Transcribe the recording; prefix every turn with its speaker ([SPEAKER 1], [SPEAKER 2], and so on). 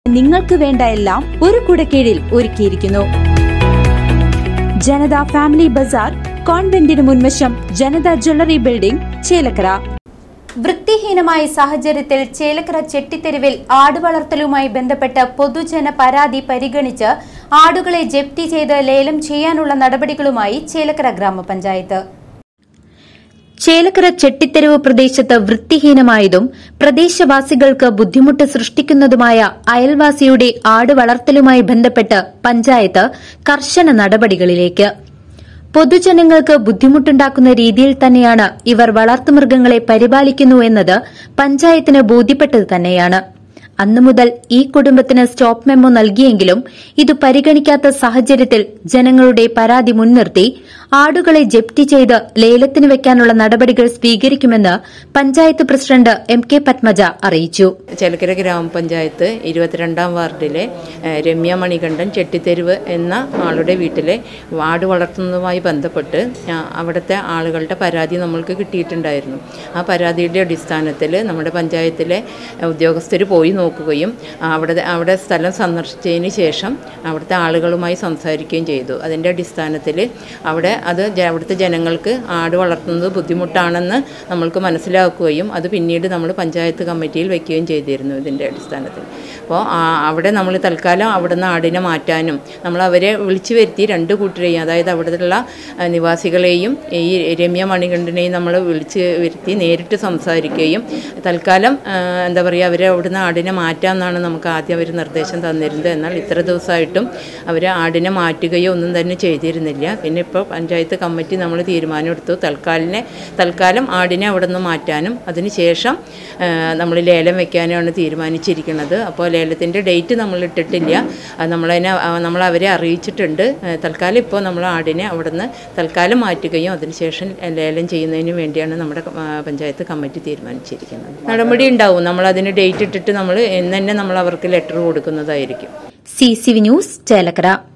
[SPEAKER 1] നിങ്ങൾക്ക് വേണ്ട എല്ലാം ഒരു കുടക്കീഴിൽ ഒരുക്കിയിരിക്കുന്നു ജനത ഫാമിലി ബസാർ കോൺവെന്റിന് മുൻവശം ജനത ജ്വല്ലറി ബിൽഡിംഗ് ചേലക്കര
[SPEAKER 2] വൃത്തിഹീനമായ സാഹചര്യത്തിൽ ചേലക്കര ചെട്ടിത്തെരുവിൽ ആടുവളർത്തലുമായി ബന്ധപ്പെട്ട് പൊതുജന പരാതി പരിഗണിച്ച് ആടുകളെ ജപ്തി ചെയ്ത് ലേലം ചെയ്യാനുള്ള നടപടികളുമായി ചേലക്കര ഗ്രാമപഞ്ചായത്ത്
[SPEAKER 3] ചേലക്കര ചെട്ടിത്തെരുവ് പ്രദേശത്ത് വൃത്തിഹീനമായതും പ്രദേശവാസികൾക്ക് ബുദ്ധിമുട്ട് സൃഷ്ടിക്കുന്നതുമായ അയൽവാസിയുടെ ആട് വളർത്തലുമായി ബന്ധപ്പെട്ട് പഞ്ചായത്ത് കർശന നടപടികളിലേക്ക് പൊതുജനങ്ങൾക്ക് ബുദ്ധിമുട്ടുണ്ടാക്കുന്ന രീതിയിൽ തന്നെയാണ് ഇവർ വളർത്തുമൃഗങ്ങളെ പരിപാലിക്കുന്നു എന്നത് പഞ്ചായത്തിന് ബോധ്യപ്പെട്ടത് തന്നെയാണ് അന്നു മുതൽ ഈ കുടുംബത്തിന് സ്റ്റോപ്പ് മെമ്മോ നൽകിയെങ്കിലും ഇത് പരിഗണിക്കാത്ത സാഹചര്യത്തിൽ ജനങ്ങളുടെ പരാതി മുൻനിർത്തി ആടുകളെ ജപ്തി ചെയ്ത് ലേലത്തിന് വെക്കാനുള്ള നടപടികൾ സ്വീകരിക്കുമെന്ന് panchayat president M K Padmaja അറിയിച്ചു
[SPEAKER 4] ചേലക്കര ഗ്രാമപഞ്ചായത്ത് ഇരുപത്തിരണ്ടാം വാർഡിലെ ഏഹ്, രമ്യ മണികണ്ഠൻ ചെട്ടിത്തെരുവ് എന്ന ആളുടെ വീട്ടിലെ ആട് വളർത്തുന്നതുമായി ബന്ധപ്പെട്ട് ആ, അവിടുത്തെ ആളുകളുടെ പരാതി നമ്മൾക്ക് കിട്ടിയിട്ടുണ്ടായിരുന്നു ആ പരാതിയുടെ അടിസ്ഥാനത്തിൽ നമ്മുടെ പഞ്ചായത്തിലെ ഉദ്യോഗസ്ഥർ പോയി നോക്കുകയും ആ, അവിടെ അവിടെ സ്ഥലം സന്ദർശിച്ചതിന് ശേഷം അവിടുത്തെ ആളുകളുമായി സംസാരിക്കുകയും ചെയ്തു അതിൻ്റെ അടിസ്ഥാനത്തിൽ അവിടെ അത് ജ- അവിടുത്തെ ജനങ്ങൾക്ക് ആട് വളർത്തുന്നത് ബുദ്ധിമുട്ടാണെന്ന് നമ്മൾക്ക് മനസ്സിലാക്കുകയും അത് പിന്നീട് നമ്മൾ പഞ്ചായത്ത് കമ്മിറ്റിയിൽ വെക്കുകയും ചെയ്തിരുന്നു ഇതിൻ്റെ അടിസ്ഥാനത്തിൽ അപ്പോൾ അവിടെ നമ്മൾ തൽക്കാലം അവിടുന്ന് ആടിനെ മാറ്റാനും നമ്മൾ അവരെ വിളിച്ചു വരുത്തി രണ്ട് കൂട്ടരെയും അതായത് അവിടെയുള്ള ആ, നിവാസികളെയും ഈ രമ്യ മണികണ്ഠനെയും നമ്മൾ വിളിച്ച് വരുത്തി നേരിട്ട് സംസാരിക്കുകയും തൽക്കാലം ആ, എന്താ പറയുക അവരെ അവിടുന്ന് ആടിനെ മാറ്റാമെന്നാണ് നമുക്ക് ആദ്യം അവർ നിർദ്ദേശം തന്നിരുന്നത് എന്നാൽ ഇത്ര ദിവസമായിട്ടും അവർ ആടിനെ മാറ്റുകയോ ഒന്നും തന്നെ ചെയ്തിരുന്നില്ല പിന്നെ ഇപ്പോൾ പഞ്ചായത്ത് കമ്മിറ്റി നമ്മൾ തീരുമാനമെടുത്തു തൽക്കാലിനെ തൽക്കാലം ആടിനെ അവിടെ നിന്ന് മാറ്റാനും അതിനുശേഷം നമ്മൾ ലേലം വെക്കാനുമാണ് തീരുമാനിച്ചിരിക്കുന്നത് അപ്പോൾ ലേലത്തിൻ്റെ ഡേറ്റ് നമ്മൾ ഇട്ടിട്ടില്ല അത് നമ്മളതിനെ ആ, നമ്മൾ അവരെ അറിയിച്ചിട്ടുണ്ട് ഏ, തൽക്കാലം ഇപ്പോൾ നമ്മൾ ആടിനെ അവിടെ നിന്ന് തൽക്കാലം മാറ്റുകയും അതിനുശേഷം ലേലം ചെയ്യുന്നതിന് വേണ്ടിയാണ് നമ്മുടെ ആ, പഞ്ചായത്ത് കമ്മിറ്റി തീരുമാനിച്ചിരിക്കുന്നത് നടപടി ഉണ്ടാവും നമ്മൾ അതിന് ഡേറ്റ് ഇട്ടിട്ട് നമ്മൾ ഇന്ന് തന്നെ നമ്മൾ അവർക്ക് ലെറ്റർ കൊടുക്കുന്നതായിരിക്കും
[SPEAKER 3] C C V news Chelakkara